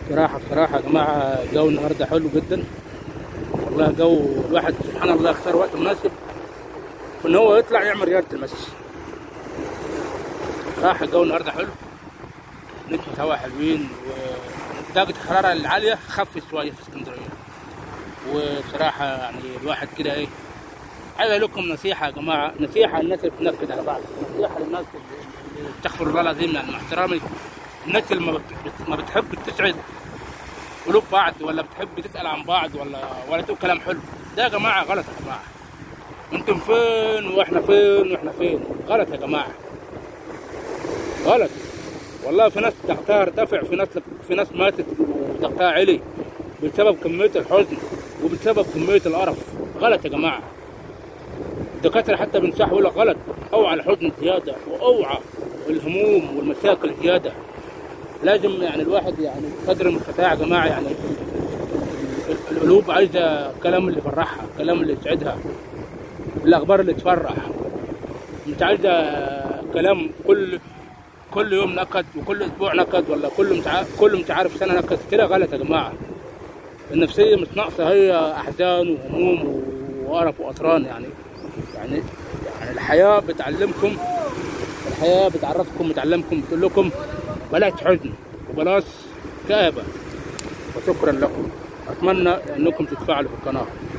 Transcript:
بصراحة بصراحة يا جماعة الجو النهاردة حلو جدا والله جو الواحد سبحان الله اختار وقت مناسب في ان هو يطلع يعمل رياضة المشي صراحة الجو النهاردة حلو نسمة هوا حلوين ودرجة الحرارة العالية خفت شوية في اسكندرية وبصراحة يعني الواحد كده ايه عايز اقول لكم نصيحة يا جماعة نصيحة للناس اللي بتنكد على بعض نصيحة للناس اللي استغفر الله العظيم يعني مع احترامي الناس اللي ما بت- ما بتحب تسعد قلوب بعض ولا بتحب تسأل عن بعض ولا ولا تقول كلام حلو ده يا جماعة غلط يا جماعة انتم فين واحنا فين واحنا فين غلط يا جماعة غلط والله في ناس ضغطها ارتفع في ناس في ناس ماتت وضغطها علي بسبب كمية الحزن وبسبب كمية القرف غلط يا جماعة الدكاترة حتى بينصحوا يقول لك غلط اوعى الحزن زيادة واوعى الهموم والمشاكل زيادة لازم يعني الواحد يعني قدر المستطاع يا جماعة يعني القلوب عايزة الكلام اللي يفرحها الكلام اللي يسعدها الأخبار اللي تفرح مش عايزة كلام كل كل يوم نكد وكل أسبوع نكد ولا كل مش عارف كل مش عارف سنة نكد كده غلط يا جماعة النفسية مش ناقصة هي أحزان وهموم وقرف وقطران يعني يعني يعني الحياة بتعلمكم الحياة بتعرفكم بتعلمكم بتقول لكم بلاش حزن وبلاش كآبة وشكرا لكم أتمنى أنكم تتفاعلوا في القناة